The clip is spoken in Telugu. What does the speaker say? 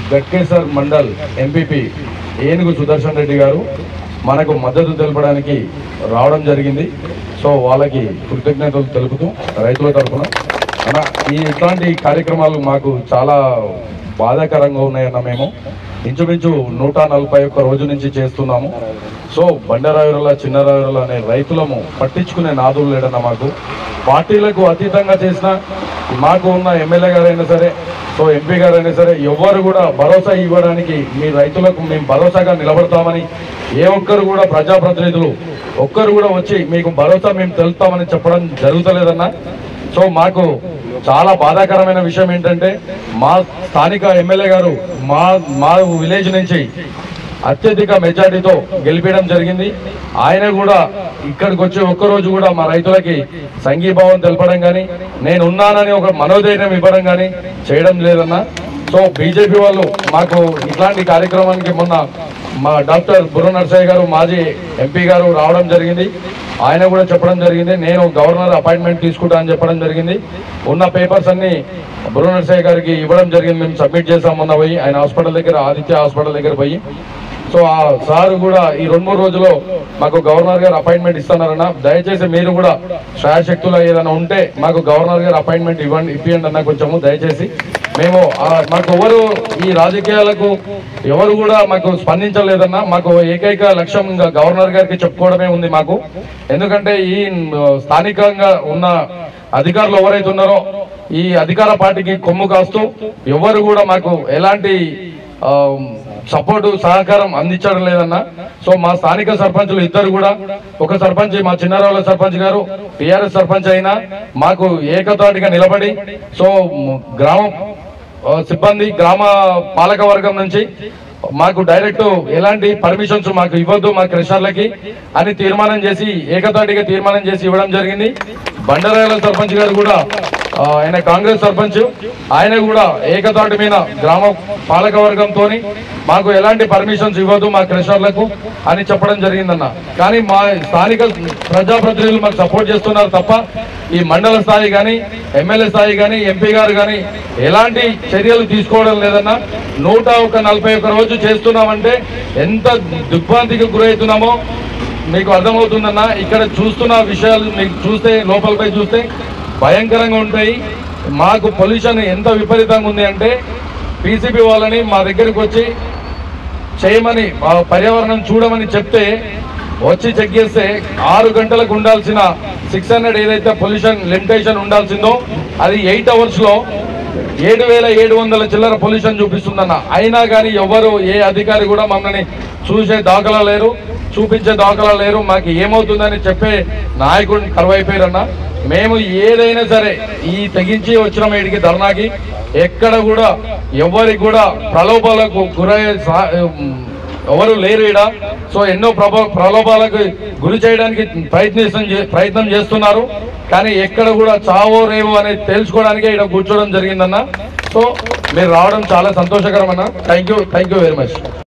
గట్కేసర్ మండల్ ఎంపీపీ ఏనుగు సుదర్శన్ రెడ్డి గారు మనకు మద్దతు తెలపడానికి రావడం జరిగింది సో వాళ్ళకి కృతజ్ఞతలు తెలుపుతూ రైతుల తరఫున అన్న ఈ ఇట్లాంటి కార్యక్రమాలు మాకు చాలా బాధాకరంగా ఉన్నాయన్న మేము ఇంచుమించు నూట నలభై ఒక్క రోజు నుంచి చేస్తున్నాము సో బండరాయురుల చిన్నరాయురుల అనే రైతులము పట్టించుకునే నాదులు లేడన్న మాకు పార్టీలకు అతీతంగా చేసిన మాకు ఉన్న ఎమ్మెల్యే గారైనా సరే సో ఎంపీ గారైనా సరే ఎవ్వరు కూడా భరోసా ఇవ్వడానికి మీ రైతులకు మేము భరోసాగా నిలబడతామని ఏ ఒక్కరు కూడా ప్రజాప్రతినిధులు ఒక్కరు కూడా వచ్చి మీకు భరోసా మేము తెలుస్తామని చెప్పడం జరుగుతలేదన్నా సో మాకు చాలా బాధాకరమైన విషయం ఏంటంటే మా స్థానిక ఎమ్మెల్యే గారు మా మా విలేజ్ నుంచి అత్యధిక మెజార్టీతో గెలిపించడం జరిగింది ఆయన కూడా ఇక్కడికి వచ్చి ఒక్కరోజు కూడా మా రైతులకి సంఘీభావం తెలపడం కానీ నేను ఉన్నానని ఒక మనోధైర్యం ఇవ్వడం కానీ చేయడం లేదన్నా సో బీజేపీ వాళ్ళు మాకు ఇట్లాంటి కార్యక్రమానికి మొన్న మా డాక్టర్ బుర్ర నర్సయ్య గారు మాజీ ఎంపీ గారు రావడం జరిగింది ఆయన కూడా చెప్పడం జరిగింది నేను గవర్నర్ అపాయింట్మెంట్ తీసుకుంటా అని చెప్పడం జరిగింది ఉన్న పేపర్స్ అన్ని బుర్ర నర్సయ్య గారికి ఇవ్వడం జరిగింది మేము సబ్మిట్ చేసాం మొన్న పోయి ఆయన హాస్పిటల్ దగ్గర ఆదిత్య హాస్పిటల్ దగ్గర పోయి సో ఆ సార్ కూడా ఈ రెండు మూడు రోజుల్లో మాకు గవర్నర్ గారు అపాయింట్మెంట్ ఇస్తున్నారన్న దయచేసి మీరు కూడా శాయశక్తులు ఏదైనా ఉంటే మాకు గవర్నర్ గారు అపాయింట్మెంట్ ఇవ్వండి ఇప్పియండి అన్న కొంచెము దయచేసి మేము ఆ, మాకు ఎవరు ఈ రాజకీయాలకు ఎవరు కూడా మాకు స్పందించలేదన్న మాకు ఏకైక లక్ష్యం ఇంకా గవర్నర్ గారికి చెప్పుకోవడమే ఉంది మాకు ఎందుకంటే ఈ మ్, స్థానికంగా ఉన్న అధికారులు ఎవరైతే ఉన్నారో ఈ అధికార పార్టీకి కొమ్ము కాస్తూ ఎవరు కూడా మాకు ఎలాంటి ఆ, సపోర్టు సహకారం అందించడం లేదన్న సో మా స్థానిక సర్పంచులు ఇద్దరు కూడా ఒక సర్పంచ్ మా చిన్నారావుల సర్పంచ్ గారు టిఆర్ఎస్ సర్పంచ్ అయినా మాకు ఏకతాటిగా నిలబడి సో మ్, గ్రామం ఆ, సిబ్బంది గ్రామ పాలక వర్గం నుంచి మాకు డైరెక్ట్ ఎలాంటి పర్మిషన్స్ మాకు ఇవ్వద్దు మా క్రెషర్లకి అని తీర్మానం చేసి ఏకతాటిగా తీర్మానం చేసి ఇవ్వడం జరిగింది బండరాయల సర్పంచ్ గారు కూడా ఆ, ఆయన కాంగ్రెస్ సర్పంచ్ ఆయన కూడా ఏకతాటి మీద గ్రామ పాలక వర్గంతో మాకు ఎలాంటి పర్మిషన్స్ ఇవ్వదు మా క్రెషర్లకు అని చెప్పడం జరిగిందన్న కానీ మా స్థానిక ప్రజాప్రతినిధులు మాకు సపోర్ట్ చేస్తున్నారు తప్ప ఈ మండల స్థాయి కానీ ఎమ్మెల్యే స్థాయి కానీ ఎంపీ గారు కానీ ఎలాంటి చర్యలు తీసుకోవడం లేదన్న నూట ఒక నలభై ఒక్క రోజు చేస్తున్నామంటే ఎంత దిగ్భ్రాంతికి గురవుతున్నామో మీకు అర్థమవుతుందన్న ఇక్కడ చూస్తున్న విషయాలు మీకు చూస్తే లోపలిపై చూస్తే భయంకరంగా ఉంటాయి మాకు పొల్యూషన్ ఎంత విపరీతంగా ఉంది అంటే పీసీబీ వాళ్ళని మా దగ్గరికి వచ్చి చేయమని ఆ పర్యావరణం చూడమని చెప్తే వచ్చి చెక్ చేస్తే ఆరు గంటలకు ఉండాల్సిన సిక్స్ హండ్రెడ్ ఏదైతే పొల్యూషన్ లిమిటేషన్ ఉండాల్సిందో అది ఎయిట్ అవర్స్ లో ఏడు వేల ఏడు వందల చిల్లర పొల్యూషన్ చూపిస్తుందన్న అయినా కానీ ఎవరు ఏ అధికారి కూడా మమ్మల్ని చూసే దాఖలా లేరు చూపించే దాఖలా లేరు మాకు ఏమవుతుందని చెప్పే నాయకుడిని కరువైపోయారన్న మేము ఏదైనా సరే ఈ తెగించి వచ్చిన వీడికి ధర్నాకి ఎక్కడ కూడా ఎవరికి కూడా ప్రలోభాలకు గురయ్యే సా- ఎవరు లేరు ఈడ సో ఎన్నో ప్రభ ప్రలోభాలకు గురి చేయడానికి ప్రయత్నిస్తాం చే- ప్రయత్నం చేస్తున్నారు కానీ ఎక్కడ కూడా చావో రేవో అనేది తెలుసుకోవడానికే ఇక్కడ కూర్చోవడం జరిగిందన్న సో మీరు రావడం చాలా సంతోషకరం అన్న thank you thank you very much